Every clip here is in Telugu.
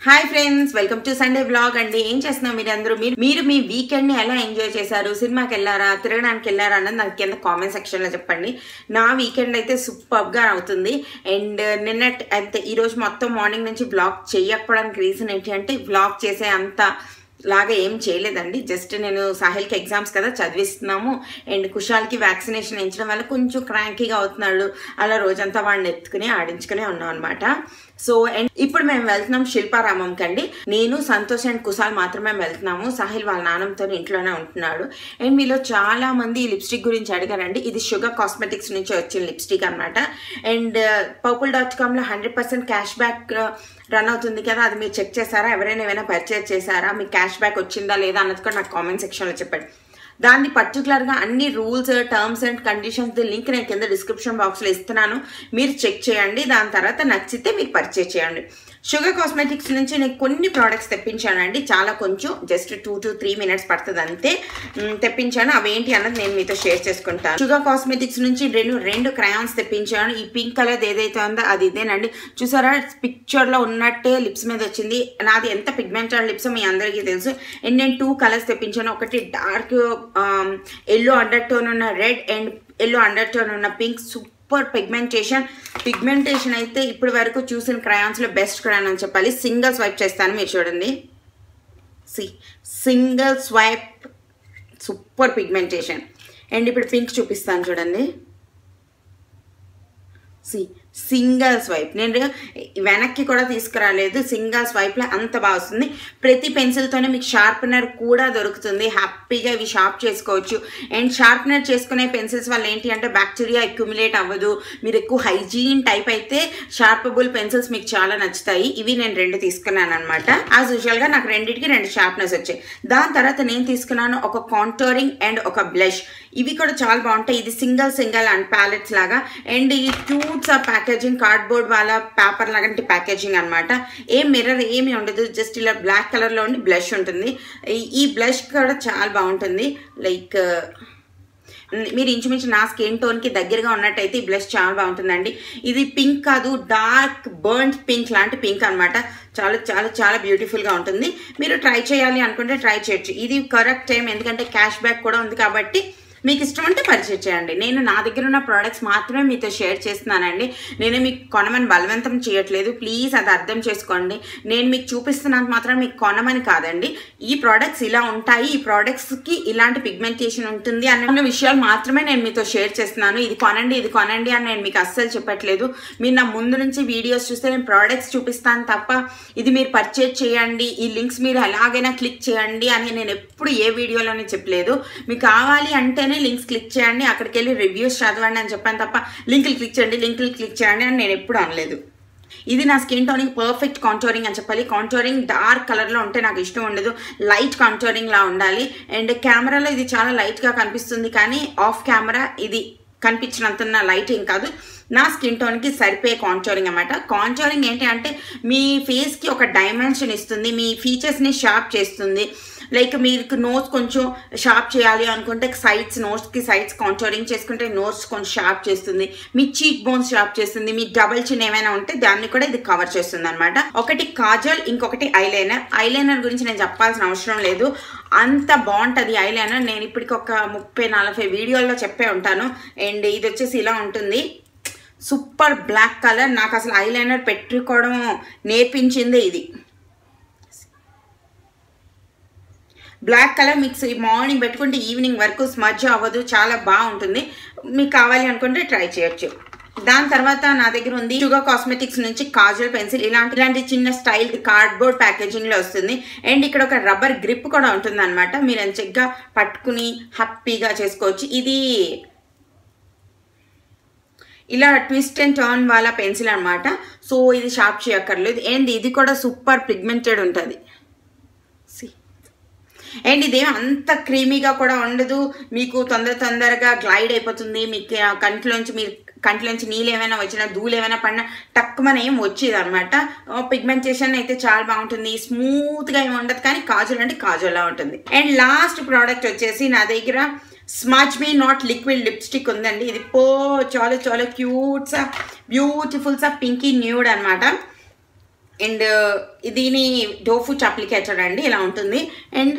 hi friends welcome to Sunday vlog అండి ఏం చేస్తున్నారు మీరు అందరూ మీరు మీరు మీ వీకెండ్ ని ఎలా ఎంజాయ్ చేశారు సినిమాకి వెళ్ళారా తిరగడానికి వెళ్ళారా అన్నది నాకు కింద కామెంట్ సెక్షన్ లో చెప్పండి నా వీకెండ్ అయితే సూపర్ గా అవుతుంది అండ్ నిన్న అయితే ఈ రోజు మొత్తం మార్నింగ్ నుంచి వ్లాగ్ చేయకపోవడానికి రీజన్ ఏంటి అంటే వ్లాగ్ చేసే అంత లాగా ఏం చేయలేదండి జస్ట్ నేను సాహిల్కి ఎగ్జామ్స్ కదా చదివిస్తున్నాము అండ్ కుషాల్కి వ్యాక్సినేషన్ వేయించడం వల్ల కొంచెం క్రాంకీగా అవుతున్నాడు అలా రోజంతా వాడిని ఎత్తుకుని ఆడించుకునే ఉన్నాం అనమాట సో అండ్ ఇప్పుడు మేము వెళ్తున్నాం శిల్పారామంకి అండి నేను సంతోష్ అండ్ కుశాల్ మాత్రమే వెళ్తున్నాము సాహిల్ వాళ్ళ నాన్నతో ఇంట్లోనే ఉంటున్నాడు అండ్ మీలో చాలా మంది ఈ లిప్స్టిక్ గురించి అడిగారండి ఇది షుగర్ కాస్మెటిక్స్ నుంచి వచ్చిన లిప్స్టిక్ అనమాట అండ్ పర్పుల్ డాట్ కామ్లో hundred percent cash back run అవుతుంది కదా అది మీరు చెక్ చేశారా ఎవరైనా ఏమైనా పర్చేజ్ చేశారా మీకు క్యాష్ బ్యాక్ వచ్చిందా లేదా అన్నది కూడా నాకు కామెంట్ సెక్షన్లో చెప్పండి దాన్ని పర్టికులర్గా అన్ని rules terms and conditions link నేను కింద డిస్క్రిప్షన్ బాక్స్లో ఇస్తున్నాను మీరు చెక్ చేయండి దాని తర్వాత నచ్చితే మీరు పర్చేజ్ చేయండి షుగర్ కాస్మెటిక్స్ నుంచి నేను కొన్ని ప్రోడక్ట్స్ తెప్పించానండి చాలా కొంచెం just two to three minutes పడుతుంది అంతే మ్, తెప్పించాను అవేంటి అన్నది నేను మీతో షేర్ చేసుకుంటాను షుగర్ కాస్మెటిక్స్ నుంచి రెండు రెండు క్రయాన్స్ తెప్పించాను ఈ పింక్ కలర్ ఏదైతే ఉందో అది ఇదేనండి చూసారా పిక్చర్లో ఉన్నట్టే లిప్స్ మీద వచ్చింది నాది ఎంత పిగ్మెంటెడ్ లిప్స్ మీ అందరికీ తెలుసు అండ్ నేను టూ కలర్స్ తెప్పించాను ఒకటి డార్క్ ఎల్లో అండర్ టోన్ ఉన్న red and yellow undertone ఉన్న పింక్ సూపర్ పిగ్మెంటేషన్ పిగ్మెంటేషన్ అయితే ఇప్పటి వరకు చూసిన క్రయాన్స్లో బెస్ట్ క్రయాన్ అని చెప్పాలి సింగిల్ స్వైప్ చేస్తాను మీరు చూడండి see single swipe super pigmentation and ఇప్పుడు పింక్ చూపిస్తాను చూడండి సి సింగిల్ స్వైప్ నేను వెనక్కి కూడా తీసుకురాలేదు సింగిల్ స్వైప్లో అంత బాగా వస్తుంది ప్రతి పెన్సిల్తోనే మీకు షార్పనర్ కూడా దొరుకుతుంది హ్యాపీగా ఇవి షార్ప్ చేసుకోవచ్చు అండ్ షార్పనర్ చేసుకునే పెన్సిల్స్ వల్ల ఏంటి అంటే బ్యాక్టీరియా అక్యుములేట్ అవ్వదు మీరు ఎక్కువ హైజీన్ టైప్ అయితే షార్పబుల్ పెన్సిల్స్ మీకు చాలా నచ్చుతాయి ఇవి నేను రెండు తీసుకున్నాను అనమాట యాజ్ యూజువల్గా నాకు రెండింటికి రెండు షార్ప్నెస్ వచ్చాయి దాని తర్వాత నేను తీసుకున్నాను ఒక కాంటోరింగ్ అండ్ ఒక బ్లష్ ఇవి కూడా చాలా బాగుంటాయి ఇది సింగిల్ సింగిల్ అండ్ ప్యాలెట్స్ లాగా అండ్ ఈ క్యూట్స్ ఆ ప్యాకేజింగ్ కార్డ్బోర్డ్ వాళ్ళ పేపర్ లాంటి ప్యాకేజింగ్ అనమాట ఏం మిర్రర్ ఏమి ఉండదు జస్ట్ ఇలా బ్లాక్ కలర్లో ఉండి బ్లష్ ఉంటుంది ఈ- ఈ బ్లష్ కూడా చాలా బాగుంటుంది లైక్ మీరు ఇంచుమించు నా స్కిన్ టోన్కి దగ్గరగా ఉన్నట్టయితే ఈ బ్లష్ చాలా బాగుంటుందండి ఇది పింక్ కాదు డార్క్ బర్న్స్ పింక్ లాంటి పింక్ అనమాట చాలా చాలా చాలా బ్యూటిఫుల్గా ఉంటుంది మీరు ట్రై చేయాలి అనుకుంటే ట్రై చేయొచ్చు ఇది కరెక్ట్ టైం ఎందుకంటే క్యాష్ బ్యాక్ కూడా ఉంది కాబట్టి మీకు ఇష్టం అంటే పర్చేజ్ చేయండి నేను నా దగ్గర ఉన్న ప్రోడక్ట్స్ మాత్రమే మీతో షేర్ చేస్తున్నానండి నేను మీకు కొనమని బలవంతం చేయట్లేదు ప్లీజ్ అది అర్థం చేసుకోండి నేను మీకు చూపిస్తున్నంత మాత్రం మీకు కొనమని కాదండి ఈ ప్రోడక్ట్స్ ఇలా ఉంటాయి ఈ ప్రోడక్ట్స్కి ఇలాంటి పిగ్మెంటేషన్ ఉంటుంది అన్న విషయాలు మాత్రమే నేను మీతో షేర్ చేస్తున్నాను ఇది కొనండి ఇది కొనండి అని నేను మీకు అస్సలు చెప్పట్లేదు మీరు నా ముందు నుంచి వీడియోస్ చూస్తే నేను ప్రోడక్ట్స్ చూపిస్తాను తప్ప ఇది మీరు పర్చేజ్ చేయండి ఈ లింక్స్ మీరు ఎలాగైనా క్లిక్ చేయండి అని నేను ఎప్పుడు ఏ వీడియోలోనే చెప్పలేదు మీకు కావాలి అంటేనే లింక్స్ క్లిక్ చేయండి అక్కడికి వెళ్ళి రివ్యూస్ చదవండి అని చెప్పాను తప్ప లింకులు క్లిక్ చేయండి లింకులు క్లిక్ చేయండి అని నేను ఎప్పుడు అనలేదు ఇది నా స్కిన్ టోనింగ్ పర్ఫెక్ట్ కాంటోరింగ్ అని చెప్పాలి కాంటోరింగ్ డార్క్ కలర్లో ఉంటే నాకు ఇష్టం ఉండదు లైట్ కాంటోరింగ్ లా ఉండాలి అండ్ కెమెరాలో ఇది చాలా లైట్గా కనిపిస్తుంది కానీ ఆఫ్ కెమెరా ఇది కనిపించినంత లైట్ ఏం కాదు నా స్కిన్ టోన్కి సరిపోయే కాంటోరింగ్ అనమాట కాంటోరింగ్ ఏంటి అంటే మీ ఫేస్కి ఒక డైమెన్షన్ ఇస్తుంది మీ ఫీచర్స్ని షార్ప్ చేస్తుంది లైక్ మీకు నోస్ కొంచెం షార్ప్ చేయాలి అనుకుంటే సైడ్స్ నోస్కి సైడ్స్ కాంటోరింగ్ చేసుకుంటే నోస్ కొంచెం షార్ప్ చేస్తుంది మీ చీక్ బోన్స్ షార్ప్ చేస్తుంది మీ డబల్ చిన్ ఏమైనా ఉంటే దాన్ని కూడా ఇది కవర్ చేస్తుంది అనమాట ఒకటి కాజల్ ఇంకొకటి ఐలైనర్ ఐలైనర్ గురించి నేను చెప్పాల్సిన అవసరం లేదు అంత బాగుంటుంది ఐలైనర్ నేను ఇప్పటికి ఒక ముప్పై నలభై వీడియోల్లో చెప్పే ఉంటాను అండ్ ఇది వచ్చేసి ఇలా ఉంటుంది సూపర్ బ్లాక్ కలర్ నాకు అసలు ఐలైనర్ పెట్టుకోవడం నేర్పించిందే ఇది బ్లాక్ కలర్ మీకు మార్నింగ్ పెట్టుకుంటే ఈవినింగ్ వరకు స్మజ్ అవ్వదు చాలా బాగుంటుంది మీకు కావాలి అనుకుంటే ట్రై చేయొచ్చు దాని తర్వాత నా దగ్గర ఉంది షుగర్ కాస్మెటిక్స్ నుంచి కాజల్ పెన్సిల్ ఇలాంటి ఇలాంటి చిన్న స్టైల్ కార్డ్బోర్డ్ ప్యాకేజింగ్ లో వస్తుంది అండ్ ఇక్కడ ఒక రబ్బర్ గ్రిప్ కూడా ఉంటుంది అనమాట మీరు ఎంచక్గా పట్టుకుని హ్యాపీగా చేసుకోవచ్చు ఇది ఇలా ట్విస్ట్ అండ్ టర్న్ వాళ్ళ పెన్సిల్ అనమాట సో ఇది షార్ప్ చేయక్కర్లేదు అండ్ ఇది కూడా సూపర్ పిగ్మెంటెడ్ ఉంటుంది అండ్ ఇదేం అంత క్రీమీగా కూడా ఉండదు మీకు తొందర తొందరగా గ్లైడ్ అయిపోతుంది మీకు ఆ కంట్లోంచి మీరు కంట్లోంచి నీళ్ళు ఏమైనా వచ్చినా ధూళి ఏమైనా పడినా టక్కుమని ఏం వచ్చేది అనమాట పిగ్మెంటేషన్ అయితే చాలా బాగుంటుంది స్మూత్గా ఏమి ఉండదు కానీ కాజల్ అంటే కాజల్లా ఉంటుంది అండ్ లాస్ట్ ప్రోడక్ట్ వచ్చేసి నా దగ్గర smudge me not liquid lipstick ఉందండి ఇది పో చాలా చాలా cute so beautiful so pinky nude అనమాట అండ్ దీని డోఫు అప్లికేటర్ అండి ఇలా ఉంటుంది అండ్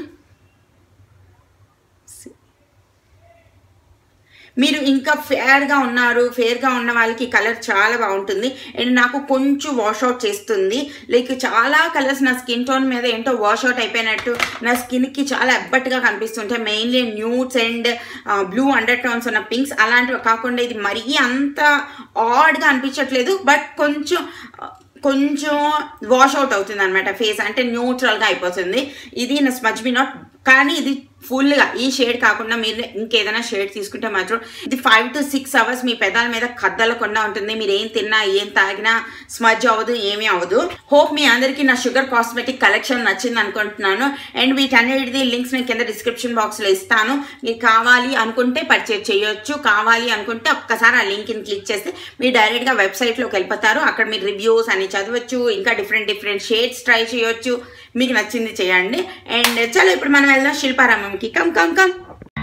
మీరు ఇంకా ఫేర్గా ఉన్నారు ఫేర్గా ఉన్న వాళ్ళకి కలర్ చాలా బాగుంటుంది అండ్ నాకు కొంచెం వాషౌట్ చేస్తుంది లైక్ చాలా కలర్స్ నా స్కిన్ టోన్ మీద ఏంటో వాషౌట్ అయిపోయినట్టు నా స్కిన్కి చాలా ఎబ్బట్టుగా కనిపిస్తుంటాయి mainly nudes and blue undertones ఉన్న పింక్స్ అలాంటివి కాకుండా ఇది మరీ అంత ఆడ్గా అనిపించట్లేదు బట్ కొంచెం కొంచెం వాష్ అవుట్ అవుతుంది అనమాట ఫేస్ అంటే న్యూట్రల్గా అయిపోతుంది ఇది నా స్మజ్ బి నాట్ కానీ ఇది ఫుల్గా ఈ షేడ్ కాకుండా మీరు ఇంకేదైనా షేడ్ తీసుకుంటే మాత్రం ఇది ఫైవ్ టు సిక్స్ అవర్స్ మీ పెదాల మీద కద్దలకుండా ఉంటుంది మీరు ఏం తిన్నా ఏం తాగినా స్మజ్ అవ్వదు ఏమీ అవ్వదు హోప్ మీ అందరికీ నా షుగర్ కాస్మెటిక్ కలెక్షన్ నచ్చింది అనుకుంటున్నాను అండ్ వీటన్నిటిది లింక్స్ నేను కింద డిస్క్రిప్షన్ బాక్స్లో ఇస్తాను మీరు కావాలి అనుకుంటే పర్చేజ్ చేయొచ్చు కావాలి అనుకుంటే ఒక్కసారి ఆ లింక్ని క్లిక్ చేస్తే మీరు డైరెక్ట్గా వెబ్సైట్లోకి వెళ్ళిపోతారు అక్కడ మీరు రివ్యూస్ అన్ని చదవచ్చు ఇంకా డిఫరెంట్ డిఫరెంట్ షేడ్స్ ట్రై చేయొచ్చు మీకు నచ్చింది చేయండి అండ్ చలో ఇప్పుడు మనం వెళ్దాం శిల్పారామంకి కమ్ కమ్ కమ్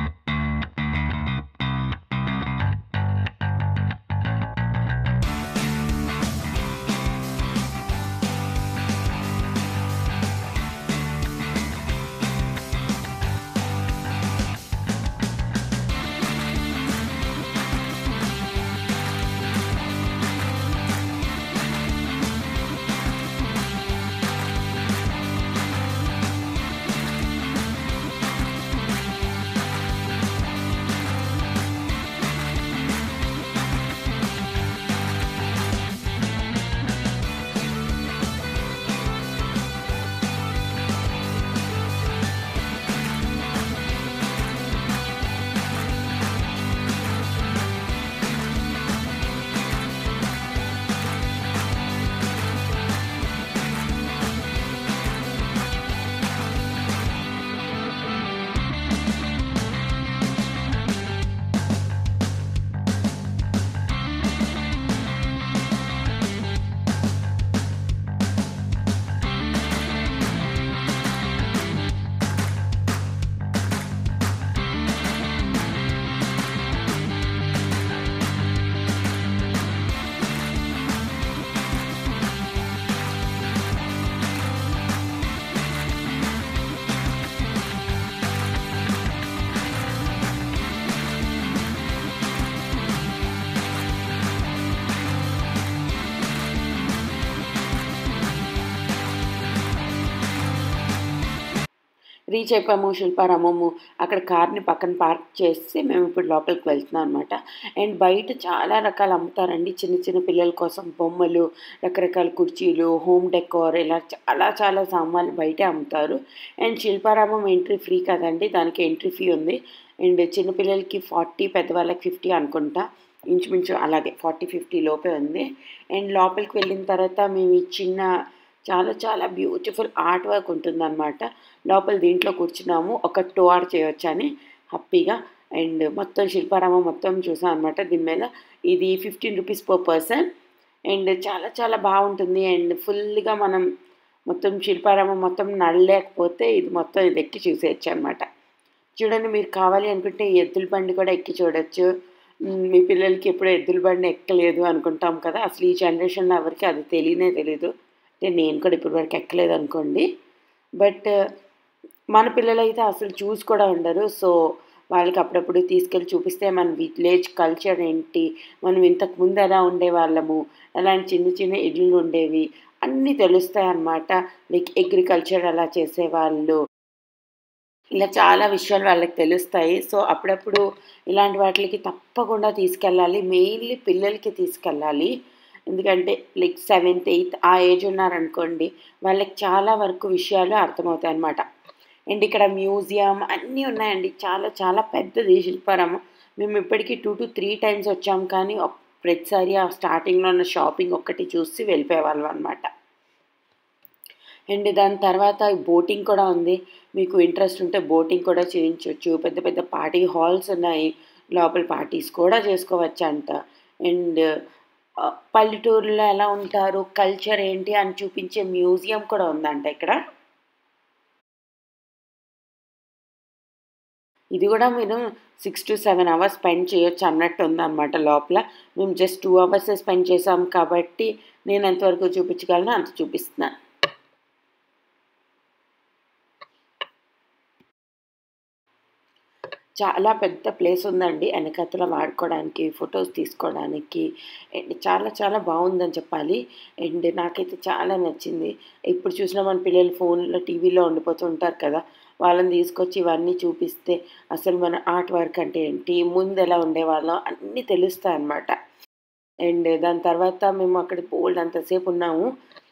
రీచ్ అయిపోయాము శిల్పారామము అక్కడ కార్ని పక్కన పార్క్ చేసి మేము ఇప్పుడు లోపలికి వెళ్తున్నాం అనమాట అండ్ బయట చాలా రకాలు అమ్ముతారండి చిన్న చిన్న పిల్లల కోసం బొమ్మలు రకరకాల కుర్చీలు హోమ్ డెకోర్ ఇలా చాలా చాలా సామాన్లు బయటే అమ్ముతారు అండ్ శిల్పారామం ఎంట్రీ ఫ్రీ కదండి దానికి ఎంట్రీ ఫీ ఉంది అండ్ చిన్నపిల్లలకి ఫార్టీ పెద్దవాళ్ళకి ఫిఫ్టీ అనుకుంటా ఇంచుమించు అలాగే ఫార్టీ ఫిఫ్టీ లోపే ఉంది అండ్ లోపలికి వెళ్ళిన తర్వాత మేము ఈ చిన్న చాలా చాలా బ్యూటిఫుల్ ఆర్ట్ వర్క్ ఉంటుందన్నమాట లోపల దీంట్లో కూర్చున్నాము ఒక టూ అవర్ చేయొచ్చు అని హ్యాపీగా అండ్ మొత్తం శిల్పారామం మొత్తం చూసాం అనమాట దీని మీద ఇది fifteen rupees per person and చాలా చాలా బాగుంటుంది అండ్ ఫుల్గా మనం మొత్తం శిల్పారామం మొత్తం నడలేకపోతే ఇది మొత్తం ఇది ఎక్కి చూసేయచ్చు అనమాట చూడండి మీరు కావాలి అనుకుంటే ఈ ఎద్దుల బండి కూడా ఎక్కి చూడొచ్చు మ్, మీ పిల్లలకి ఎప్పుడు ఎద్దుల బండి ఎక్కలేదు అనుకుంటాం కదా అసలు ఈ జనరేషన్లో ఎవరికి అది తెలియనే తెలియదు అంటే నేను కూడా ఇప్పటి వరకు ఎక్కలేదు అనుకోండి బట్ మన పిల్లలైతే అసలు చూసి కూడా ఉండరు సో వాళ్ళకి అప్పుడప్పుడు తీసుకెళ్ళి చూపిస్తే మన విలేజ్ కల్చర్ ఏంటి మనం ఇంతకు ముందు ఎలా ఉండేవాళ్ళము ఎలాంటి చిన్న చిన్న ఇళ్ళు ఉండేవి అన్నీ తెలుస్తాయి అన్నమాట లైక్ అగ్రికల్చర్ ఎలా చేసేవాళ్ళు ఇలా చాలా విషయాలు వాళ్ళకి తెలుస్తాయి సో అప్పుడప్పుడు ఇలాంటి వాటికి తప్పకుండా తీసుకెళ్ళాలి మెయిన్లీ పిల్లలకి తీసుకెళ్ళాలి ఎందుకంటే లైక్ సెవెంత్ ఎయిత్ ఆ ఏజ్ ఉన్నారనుకోండి వాళ్ళకి చాలా వరకు విషయాలు అర్థమవుతాయి అన్నమాట అండ్ ఇక్కడ మ్యూజియం అన్నీ ఉన్నాయండి చాలా చాలా పెద్దది శిల్పారామం మేము ఇప్పటికీ టూ టు త్రీ టైమ్స్ వచ్చాం కానీ ఒక్- ప్రతిసారి ఆ స్టార్టింగ్లో ఉన్న షాపింగ్ ఒక్కటి చూసి వెళ్ళిపోయేవాళ్ళం అనమాట అండ్ దాని తర్వాత బోటింగ్ కూడా ఉంది మీకు ఇంట్రెస్ట్ ఉంటే బోటింగ్ కూడా చేయించవచ్చు పెద్ద పెద్ద పార్టీ హాల్స్ ఉన్నాయి లోపల పార్టీస్ కూడా చేసుకోవచ్చు అంట అండ్ ఆ, పల్లెటూరులో ఎలా ఉంటారు కల్చర్ ఏంటి అని చూపించే మ్యూజియం కూడా ఉందంట ఇక్కడ ఇది కూడా మీరు six to seven hours spend చేయొచ్చు అన్నట్టు ఉందన్నమాట లోపల మేము జస్ట్ టూ అవర్స్ స్పెండ్ చేసాం కాబట్టి నేను ఎంతవరకు చూపించగలను అంత చూపిస్తున్నాను చాలా పెద్ద ప్లేస్ ఉందండి వెనకతల వాడుకోవడానికి ఫొటోస్ తీసుకోవడానికి అండ్ చాలా చాలా బాగుందని చెప్పాలి అండ్ నాకైతే చాలా నచ్చింది ఇప్పుడు చూసిన మన పిల్లలు ఫోన్లో టీవీలో ఉండిపోతూ ఉంటారు కదా వాళ్ళని తీసుకొచ్చి ఇవన్నీ చూపిస్తే అసలు మన ఆర్ట్ వర్క్ అంటే ఏంటి ముందు ఎలా ఉండేవాళ్ళం అన్నీ తెలుస్తాయి అన్నమాట అండ్ దాని తర్వాత మేము అక్కడ బోల్డ్ అంతసేపు ఉన్నాము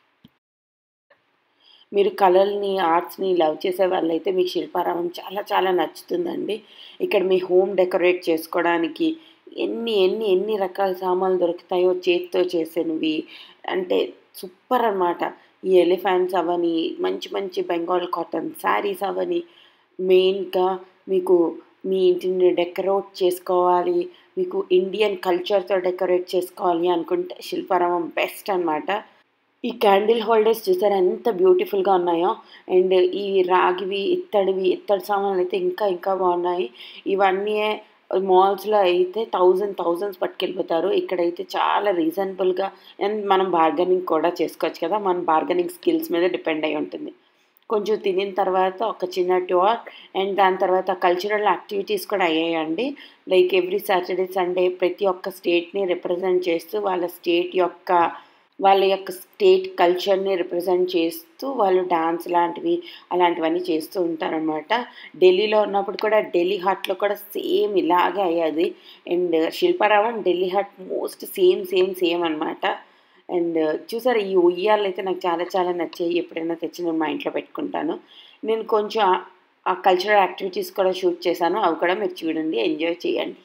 మీరు కళల్ని ఆర్ట్స్ని లవ్ చేసే వాళ్ళైతే మీకు శిల్పారామం చాలా చాలా నచ్చుతుందండి ఇక్కడ మీ హోమ్ డెకరేట్ చేసుకోవడానికి ఎన్ని ఎన్ని ఎన్ని రకాల సామాన్లు దొరుకుతాయో చేతితో చేసేవి అంటే సూపర్ అన్నమాట ఈ ఎలిఫెంట్స్ అవని మంచి మంచి బెంగాల్ కాటన్ శారీస్ అవని మెయిన్గా మీకు మీ ఇంటిని డెకరేట్ చేసుకోవాలి మీకు ఇండియన్ కల్చర్తో డెకరేట్ చేసుకోవాలి అనుకుంటే శిల్పారామం బెస్ట్ అన్నమాట ఈ క్యాండిల్ హోల్డర్స్ చూసారా ఎంత బ్యూటిఫుల్గా ఉన్నాయో అండ్ ఈ రాగివి ఇత్తడివి ఇత్తడి సామాన్లు అయితే ఇంకా ఇంకా బాగున్నాయి ఇవన్నీ మాల్స్లో అయితే థౌజండ్ థౌజండ్స్ పట్టుకెళ్ళిపోతారు ఇక్కడైతే చాలా రీజనబుల్గా అండ్ మనం బార్గెనింగ్ కూడా చేసుకోవచ్చు కదా మన బార్గెనింగ్ స్కిల్స్ మీద డిపెండ్ అయి ఉంటుంది కొంచెం తినిన తర్వాత ఒక చిన్న టూర్ అండ్ దాని తర్వాత కల్చరల్ యాక్టివిటీస్ కూడా అయ్యాయండి లైక్ ఎవ్రీ సాటర్డే సండే ప్రతి ఒక్క స్టేట్ని రిప్రజెంట్ చేస్తూ వాళ్ళ స్టేట్ యొక్క వాళ్ళ యొక్క స్టేట్ కల్చర్ని రిప్రజెంట్ చేస్తూ వాళ్ళు డాన్స్ లాంటివి అలాంటివన్నీ చేస్తూ ఉంటారనమాట ఢిల్లీలో ఉన్నప్పుడు కూడా ఢిల్లీ హాట్లో కూడా సేమ్ ఇలాగే అయ్యేది and Shilparamam Delhi Haat most same same same అనమాట అండ్ చూసారు ఈ ఉయ్యాలు అయితే నాకు చాలా చాలా నచ్చాయి ఎప్పుడైనా తెచ్చి నేను మా ఇంట్లో పెట్టుకుంటాను నేను కొంచెం ఆ కల్చరల్ యాక్టివిటీస్ కూడా షూట్ చేశాను అవి కూడా మీరు చూడండి ఎంజాయ్ చేయండి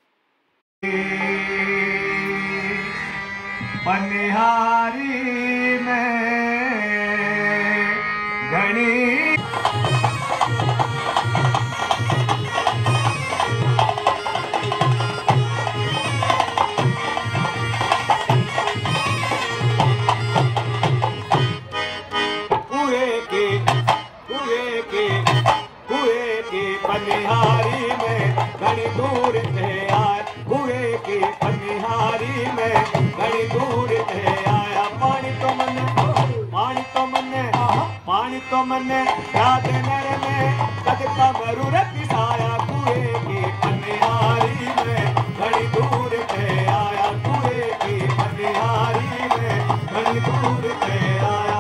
पनिहारी में घनी कुएं के कुएं के कुएं के पनिहारी में घनी दूर थे आए कुएं के पनिहारी में घनी दूर थे आया पानी तो मन पानी तो मन पानी तो मन याद नर में कद का मरूरत साया कुएं के पनिहारी में घनी दूर थे आया कुएं की पनिहारी में घनी दूर थे आया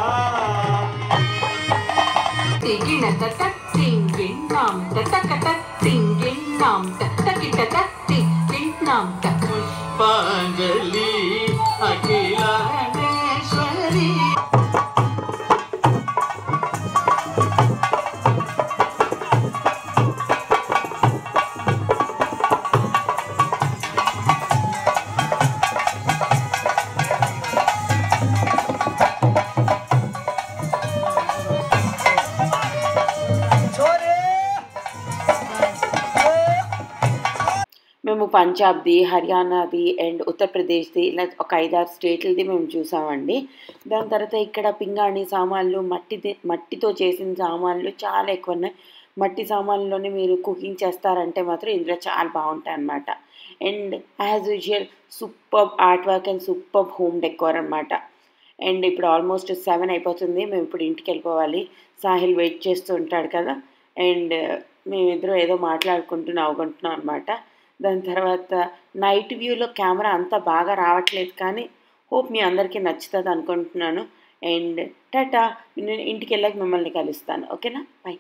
திகிண தட்ட திங்கிண்ணாம் தட்டக்கட்ட திங்கிண்ணாம் தட்டக்கிட்ட திங்கிண்ணாம் पुष्पांजलि अखिलांडेश्वरी మేము పంజాబ్ది హర్యానాది అండ్ ఉత్తరప్రదేశ్ది ఇలా ఒక ఐదారు స్టేట్లది మేము చూసామండి దాని తర్వాత ఇక్కడ పింగాణి సామాన్లు మట్టి మట్టితో చేసిన సామాన్లు చాలా ఎక్కువ ఉన్నాయి మట్టి సామాన్లోనే మీరు కుకింగ్ చేస్తారంటే మాత్రం ఇందులో చాలా బాగుంటాయి అన్నమాట and as usual super art work and super home decor అనమాట అండ్ ఇప్పుడు ఆల్మోస్ట్ సెవెన్ అయిపోతుంది మేము ఇప్పుడు ఇంటికి వెళ్ళిపోవాలి సాహిల్ వెయిట్ చేస్తూ ఉంటాడు కదా అండ్ మేమిద్దరం ఏదో మాట్లాడుకుంటూ నవ్వుకుంటున్నాం అనమాట దాని తర్వాత నైట్ వ్యూలో కెమెరా అంత బాగా రావట్లేదు కానీ హోప్ మీ అందరికీ నచ్చుతుంది అనుకుంటున్నాను అండ్ టాటా నేను ఇంటికి వెళ్ళాక మిమ్మల్ని కలుస్తాను ఓకేనా బాయ్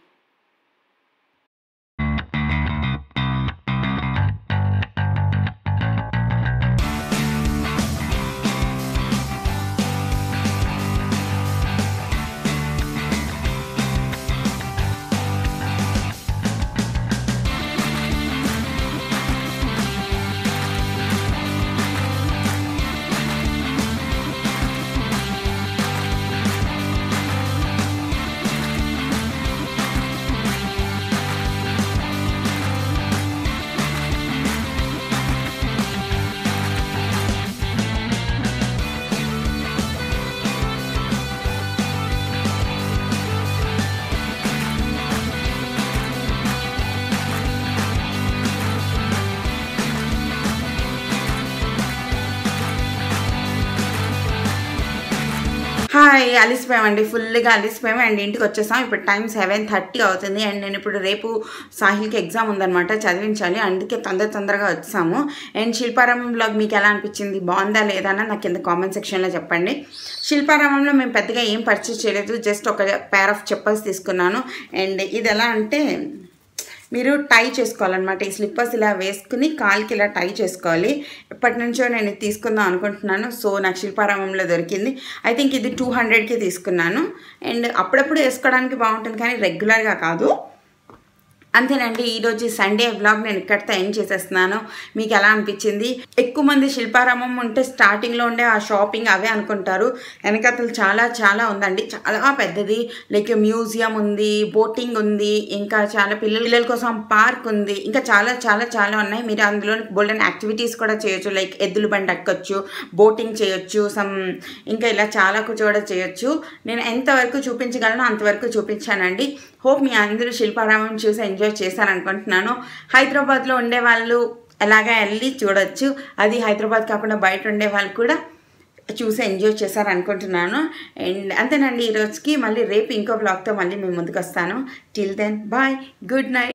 హాయ్ అలిసిపోయామండి ఫుల్గా అలిసిపోయాము అండ్ ఇంటికి వచ్చేసాం ఇప్పుడు టైం సెవెన్ థర్టీ అవుతుంది అండ్ నేను ఇప్పుడు రేపు సాహిల్కి ఎగ్జామ్ ఉందన్నమాట చదివించాలి అందుకే తొందర తొందరగా వచ్చాము అండ్ శిల్పారామం బ్లాగ్ మీకు ఎలా అనిపించింది బాగుందా లేదా అని నాకు కింద కామెంట్ సెక్షన్లో చెప్పండి శిల్పారామంలో మేము పెద్దగా ఏం పర్చేస్ చేయలేదు జస్ట్ ఒక పేర్ ఆఫ్ చెప్పల్స్ తీసుకున్నాను అండ్ ఇది ఎలా అంటే మీరు టై చేసుకోవాలన్నమాట ఈ స్లిప్పర్స్ ఇలా వేసుకుని కాలికి ఇలా టై చేసుకోవాలి ఎప్పటి నుంచో నేను ఇది తీసుకుందాం అనుకుంటున్నాను సో నాకు శిల్పారామంలో దొరికింది ఐ థింక్ ఇది టూ హండ్రెడ్కి తీసుకున్నాను అండ్ అప్పుడప్పుడు వేసుకోవడానికి బాగుంటుంది కానీ రెగ్యులర్గా కాదు అంతేనండి ఈరోజు సండే వ్లాగ్ నేను ఇక్కడితో ఎండ్ చేసేస్తున్నాను మీకు ఎలా అనిపించింది ఎక్కువ మంది శిల్పారామం ఉంటే స్టార్టింగ్లో ఉండే ఆ షాపింగ్ అవే అనుకుంటారు వెనకతలు చాలా చాలా ఉందండి చాలా పెద్దది లైక్ మ్యూజియం ఉంది బోటింగ్ ఉంది ఇంకా చాలా పిల్లల పిల్లల కోసం పార్క్ ఉంది ఇంకా చాలా చాలా చాలా ఉన్నాయి మీరు అందులో బోల్డెన్ యాక్టివిటీస్ కూడా చేయొచ్చు లైక్ ఎద్దుల బండి ఎక్కొచ్చు బోటింగ్ చేయొచ్చు సమ్ ఇంకా ఇలా చాలా కూడా చేయొచ్చు నేను ఎంతవరకు చూపించగలనో అంతవరకు చూపించానండి హోప్ మీ అందరూ శిల్పారామం చూసి ఎంజాయ్ చేశారనుకుంటున్నాను హైదరాబాద్లో ఉండే వాళ్ళు ఎలాగా వెళ్ళి చూడొచ్చు అది హైదరాబాద్ కాకుండా బయట ఉండే వాళ్ళు కూడా చూసి ఎంజాయ్ చేశారనుకుంటున్నాను అండ్ అంతేనండి ఈ రోజుకి మళ్ళీ రేపు ఇంకో బ్లాగ్తో మళ్ళీ మేము ముందుకు వస్తాను till then bye good night